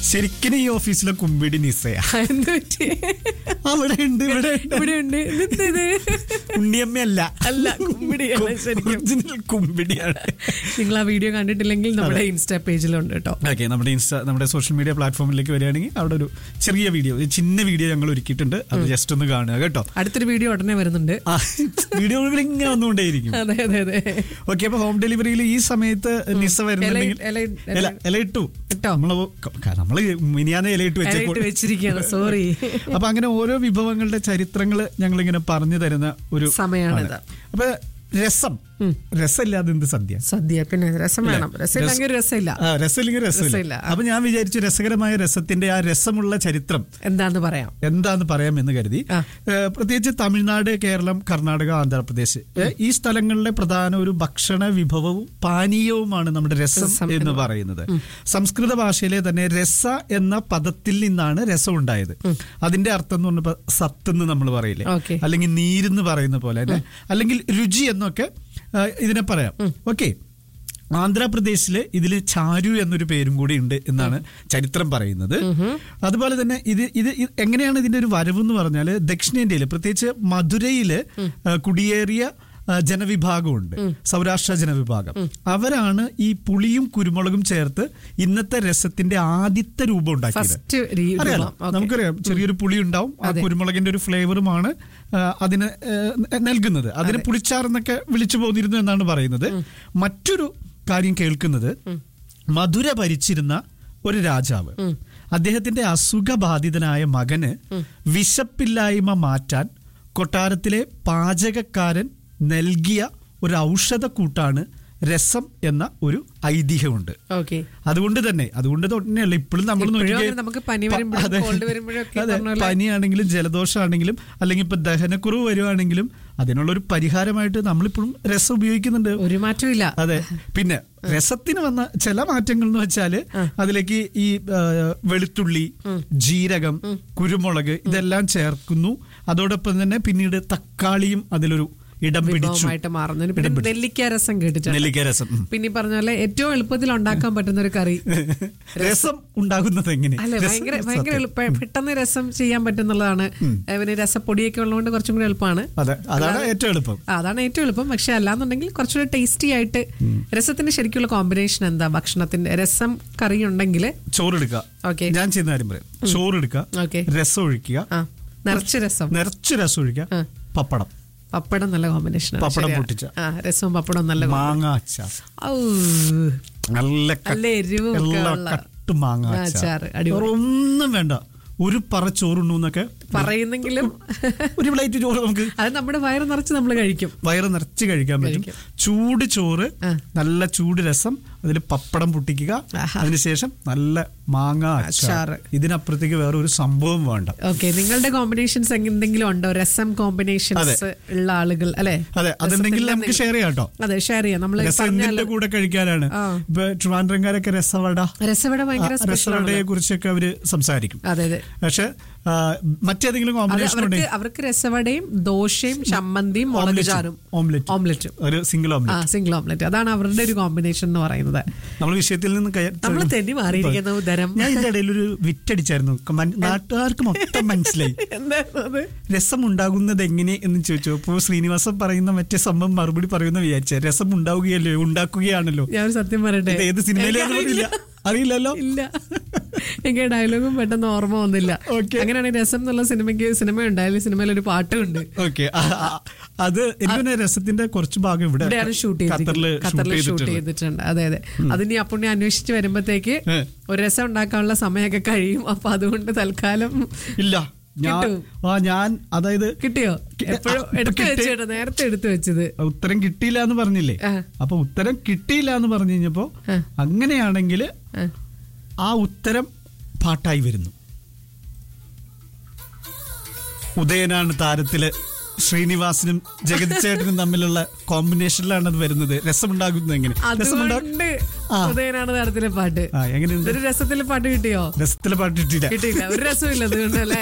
ശരിക്കും ഈ ഓഫീസിലെ കുമ്പിടി നിസയാ എന്ത് പറ്റി അവിടെ ഉണ്ട് ഇവിടെ ഉണ്ട്. ഇവിടെ ഉണ്ട് ഇതെന്ത് ഇത് ഉണ്ണിയമ്മയല്ല അല്ല കുമ്പിടിയാണ് ശരിക്കും ഒറിജിനൽ കുമ്പിടിയാണ് നിങ്ങൾ ആ വീഡിയോ കണ്ടിട്ടില്ലെങ്കിൽ നമ്മുടെ ഇൻസ്റ്റാ പേജിലുണ്ട് കേട്ടോ ഓക്കെ നമ്മുടെ ഇൻസ്റ്റാ നമ്മുടെ സോഷ്യൽ മീഡിയ പ്ലാറ്റ്ഫോമിലേക്ക് വരികയാണെങ്കിൽ അവിടെ ഒരു ചെറിയ വീഡിയോ ഒരു ചിന്ന വീഡിയോ ഞങ്ങൾ ഒരുക്കിയിട്ടുണ്ട് അത് ജസ്റ്റ് ഒന്ന് കാണുക കേട്ടോ അടുത്തൊരു വീഡിയോ ഉടനെ വരുന്നുണ്ട് ആ വീഡിയോകൾ ഇങ്ങനെ വന്നുകൊണ്ടേയിരിക്കും അതെ അതെ അതെ ഓക്കെ അപ്പൊ ഹോം ഡെലിവറിയിൽ ഈ സമയത്ത് നിസ വരുന്നുണ്ടെങ്കിൽ ഇല- ഇല- ഇല- ഇല ഇട്ടു ഇട്ടോ? നമ്മള് ക- നമ്മള് മിനിയാന്ന് ഇല ഇട്ട് വെച്ചപ്പോൾ ഇലയിട്ട് വെച്ചിരിക്കുകയാണ് സോറി അപ്പൊ അങ്ങനെ ഓരോ വിഭവങ്ങളുടെ ചരിത്രങ്ങൾ ഞങ്ങൾ ഇങ്ങനെ പറഞ്ഞു തരുന്ന ഒരു സമയമാണിത്. ആണ്. അപ്പൊ രസം രസമില്ലാതെ എന്ത് സദ്യ സദ്യ പിന്നെ രസം വേണം രസമില്ലെങ്കിൽ ഒരു രസമില്ല ആ, രസമില്ലെങ്കിൽ രസമില്ല രസമില്ല. അപ്പൊ ഞാൻ വിചാരിച്ചു രസകരമായ രസത്തിന്റെ ആ രസമുള്ള ചരിത്രം എന്താന്ന് പറയാം എന്താന്ന് പറയാമെന്ന് കരുതി ആ. ഏഹ് പ്രത്യേകിച്ച് തമിഴ്നാട് കേരളം കർണാടക ആന്ധ്രാപ്രദേശ് ഏഹ് ഈ സ്ഥലങ്ങളിലെ പ്രധാന ഒരു ഭക്ഷണ വിഭവവും പാനീയവുമാണ് നമ്മുടെ രസം രസം എന്ന് പറയുന്നത് സംസ്കൃത ഭാഷയിലെ തന്നെ രസ എന്ന പദത്തിൽ നിന്നാണ് രസം ഉണ്ടായത് അതിന്റെ അർത്ഥം എന്ന് പറഞ്ഞപ്പോ സത്ത് എന്ന് നമ്മൾ പറയില്ലേ ഓക്കെ. അല്ലെങ്കിൽ നീരെന്ന് പറയുന്ന പോലെ തന്നെ അല്ലെങ്കിൽ രുചി എന്നൊക്കെ ആ, ഇതിനെ പറയാം ഓക്കെ ആന്ധ്രാപ്രദേശില് ഇതിൽ ചാരു എന്നൊരു പേരും കൂടി ഉണ്ട് എന്നാണ് ചരിത്രം പറയുന്നത് അതുപോലെ തന്നെ ഇത് ഇത് ഇത് എങ്ങനെയാണ് ഇതിന്റെ ഒരു വരവ് എന്ന് പറഞ്ഞാൽ ദക്ഷിണേന്ത്യയിൽ പ്രത്യേകിച്ച് മധുരയില് ആ, കുടിയേറിയ ആ, ജനവിഭാഗമുണ്ട് സൗരാഷ്ട്ര ജനവിഭാഗം അവരാണ് ഈ പുളിയും കുരുമുളകും ചേർത്ത് ഇന്നത്തെ രസത്തിന്റെ ആദ്യത്തെ രൂപം ഉണ്ടാക്കിയത് ഫസ്റ്റ് അറിയാലോ നമുക്കറിയാം ചെറിയൊരു പുളി ഉണ്ടാവും ആ കുരുമുളകിന്റെ ഒരു ഫ്ലേവറുമാണ് ആ, അതിന് ആ, നൽകുന്നത് അതിന് പുളിച്ചാറെന്നൊക്കെ വിളിച്ചു പോന്നിരുന്നു എന്നാണ് പറയുന്നത് മറ്റൊരു കാര്യം കേൾക്കുന്നത് മധുര ഭരിച്ചിരുന്ന ഒരു രാജാവ് അദ്ദേഹത്തിന്റെ അസുഖബാധിതനായ മകന് വിശപ്പില്ലായ്മ മാറ്റാൻ കൊട്ടാരത്തിലെ പാചകക്കാരൻ നൽകിയ ഒരു ഔഷധക്കൂട്ടാണ് രസം എന്ന ഒരു ഐതിഹ്യമുണ്ട് ഓക്കെ അതുകൊണ്ട് തന്നെ അതുകൊണ്ട് തന്നെയല്ല ഇപ്പോഴും നമ്മൾ ഇപ്പോഴും നോക്കിക്കേ- അങ്ങനെ നമുക്ക് പനി വരുമ്പോഴും അതെ. cold വരുമ്പോഴും ഒക്കെ അതെ. പറഞ്ഞ പോലെ- പനിയാണെങ്കിലും ജലദോഷമാണെങ്കിലും അല്ലെങ്കിൽ ഇപ്പൊ ദഹനക്കുറവ് വരുവാണെങ്കിലും അതിനുള്ള ഒരു പരിഹാരമായിട്ട് നമ്മളിപ്പോഴും രസം ഉപയോഗിക്കുന്നുണ്ട് ഒരു മാറ്റവും ഇല്ല അതെ പിന്നെ രസത്തിന് വന്ന ചില മാറ്റങ്ങൾ എന്ന് വെച്ചാല് അതിലേക്ക് ഈ ആ, വെളുത്തുള്ളി ജീരകം കുരുമുളക് ഇതെല്ലാം ചേർക്കുന്നു അതോടൊപ്പം തന്നെ പിന്നീട് തക്കാളിയും അതിലൊരു ഇടം പിടിച്ചു വിഭവമായിട്ട് മാറുന്നതിന് പിന്നെ നെല്ലിക്ക രസം കേട്ടിട്ടുണ്ട് നെല്ലിക്ക രസം ഉം. പിന്നെ ഈ പറഞ്ഞ പോലെ ഏറ്റവും എളുപ്പത്തിൽ ഉണ്ടാക്കാൻ പറ്റുന്ന ഒരു കറി രസം ഉണ്ടാകുന്നത് എങ്ങനെ അല്ലെ രസം- ഭയങ്കര ഭയങ്കര സത്യം. എളുപ്പ പെട്ടെന്ന് രസം ചെയ്യാൻ പറ്റുന്നുള്ളതാണ് പിന്നെ രസപ്പൊടിയൊക്കെ ഉള്ളതുകൊണ്ട് കുറച്ചും കൂടി എളുപ്പമാണ് അതെ അതാണ് ഏറ്റവും എളുപ്പം ആ, അതാണ് ഏറ്റവും എളുപ്പം പക്ഷെ അല്ലാന്നുണ്ടെങ്കിൽ കുറച്ചുകൂടി ടേസ്റ്റി ആയിട്ട് രസത്തിന്റെ ശരിക്കുള്ള കോമ്പിനേഷൻ എന്താ ഭക്ഷണത്തിന്റെ രസം കറി ഉണ്ടെങ്കിൽ ചോറെടുക്കുക ഓക്കെ ഞാൻ ചെയ്യുന്ന കാര്യം പറയാം ചോറെടുക്കുക ഓക്കെ രസം ഒഴിക്കുക ആ നിറച്ച് രസം നിറച്ച് രസം ഒഴിക്കുക ആ. പപ്പടം പപ്പടം നല്ല കോമ്പിനേഷൻ പപ്പടം പൊട്ടിച്ച. ആ രസവും പപ്പടവും നല്ല combi- മാങ്ങ അച്ചാർ ഔ, നല്ല ക- നല്ല എരിവും ഒക്കെ നല്ല ഉള്ള കട്ട് മാങ്ങ ആ, അച്ചാർ അച്ചാറ്, അടിപൊളി. വേറെ ഒന്നും വേണ്ട ഒരു പറ ചോറുണ്ണൂന്നൊക്കെ പറയുന്നെങ്കിലും ഒരു പ്ലേറ്റ് ചോറ് നമുക്ക് അത് നമ്മുടെ വയറ് നിറച്ച് നമ്മൾ കഴിക്കും വയറ് നിറച്ച് കഴിക്കാൻ പറ്റും ചൂട് ചോറ് ആ. നല്ല ചൂട് രസം അതിൽ പപ്പടം പൊട്ടിക്കുക ആഹാ. അതിനുശേഷം നല്ല മാങ്ങ അച്ചാർ അച്ചാറ്. ഇതിനപ്പുറത്തേക്ക് വേറെ ഒരു സംഭവം വേണ്ട ഓക്കെ നിങ്ങളുടെ കോമ്പിനേഷൻസ് എന്തെങ്കിലും ഉണ്ടോ രസം കോമ്പിനേഷൻസ് ഉള്ള ആളുകൾ അല്ലെ അതെ അതുണ്ടെങ്കിൽ നമുക്ക് ഷെയർ ചെയ്യാം കേട്ടോ അതെ ഷെയർ ചെയ്യാം നമ്മൾ രസം എന്തിന്റെ കൂടെ കഴിക്കാനാണ് ആ. ഇപ്പൊ ട്രിവാൻഡ്രംകാരൊക്കെ രസവട രസവട ഭയങ്കര ആ, സ്പെഷ്യൽ രസവടയെ കുറിച്ചൊക്കെ അവര് സംസാരിക്കും അതെ അതെ പക്ഷെ ആ, മറ്റേതെങ്കിലും അത് കോമ്പിനേഷൻ അവർക്ക് ഉണ്ടെങ്കിൽ അവർക്ക് രസവടയും ദോശയും ചമ്മന്തിയും മുളക് ഓംലെറ്റും. ചാറും ഓംലെറ്റും. ഓംലെറ്റും ഒരു സിംഗിൾ ആ ഓംലെറ്റ് സിംഗിൾ ഓംലെറ്റ് അതാണ് അവരുടെ ഒരു കോമ്പിനേഷൻ എന്ന് പറയുന്നത് നമ്മൾ വിഷയത്തിൽ നിന്ന് കയ- നമ്മൾ തെന്നി മാറിയിരിക്കുന്ന ഉദരം ഞാൻ ഇതിന്റെ ഇടയിൽ ഒരു വിറ്റടിച്ചായിരുന്നു മൻ- നാട്ടുകാർക്ക് മൊത്തം മനസ്സിലായി എന്തായിരുന്നു അത് രസം ഉണ്ടാകുന്നത് എങ്ങനെ എന്ന് ചോദിച്ചു അപ്പോൾ ശ്രീനിവാസൻ പറയുന്ന മറ്റേ സംഭവം മറുപടി പറയുന്ന വിചാരിച്ച രസം ഉണ്ടാവുകയല്ലോ ഉണ്ടാക്കുകയാണല്ലോ ഞാൻ ഒരു സത്യം പറയട്ടെ ഇത് ഏത് സിനിമയിലാണെന്ന് അറിയില്ല അറിയില്ലല്ലോ ഇല്ല എനിക്ക് ഡയലോഗും പെട്ടെന്ന് ഓർമ്മ വന്നില്ല Okay. അങ്ങനെയാണെങ്കിൽ രസം എന്നുള്ള സിനിമയ്ക്ക് സിനിമ ഉണ്ടായാലും സിനിമയിൽ ഒരു പാട്ടുമുണ്ട് ഓക്കെ അത് എനിക്ക് രസത്തിന്റെ കുറച്ച് ഭാഗം ഇവിടെ ഇവിടെയാണ് ഷൂട്ട് ഖത്തറില് ചെയ്തിരിക്കുന്നത് ഖത്തറിൽ ഷൂട്ട് ചെയ്തിട്ടുണ്ട് ചെയ്തിട്ടുണ്ട് അതെ അതെ അതിനി അപ്പുണ്ണി അന്വേഷിച്ച് വരുമ്പത്തേക്ക് ഏ. ഒരു രസം ഉണ്ടാക്കാനുള്ള സമയമൊക്കെ കഴിയും അപ്പൊ അതുകൊണ്ട് തൽക്കാലം ഇല്ല ഞാൻ കിട്ടും. ആ ഞാൻ അതായത് കിട്ടിയോ കി- എപ്പോഴും ആ, എടുത്തു കിട്ടി. വെച്ചേട്ടോ നേരത്തെ എടുത്തു വെച്ചത് ഉത്തരം കിട്ടിയില്ല എന്ന് പറഞ്ഞില്ലേ ആ. അപ്പൊ ഉത്തരം കിട്ടിയില്ല എന്ന് പറഞ്ഞു കഴിഞ്ഞപ്പോ ആ. അങ്ങനെയാണെങ്കിൽ ആ. ആ ഉത്തരം പാട്ടായി വരുന്നു ഉദയനാണ് താരത്തില് ശ്രീനിവാസനും ജഗതി ചേട്ടനും തമ്മിലുള്ള കോമ്പിനേഷനിലാണ് അത് വരുന്നത് രസമുണ്ടാകുന്നത് എങ്ങനെ രസമുണ്ടാ- അതുകൊണ്ട് ആ. ഉദയനാണ് താരത്തിലെ പാട്ട് ആ എങ്ങനെയുണ്ട് ഇതൊരു രസത്തിലെ പാട്ട് കിട്ടിയോ രസത്തിലെ പാട്ട് കിട്ടിയില്ല കിട്ടിയില്ല ഒരു രസമില്ല അതുകൊണ്ട് അല്ലേ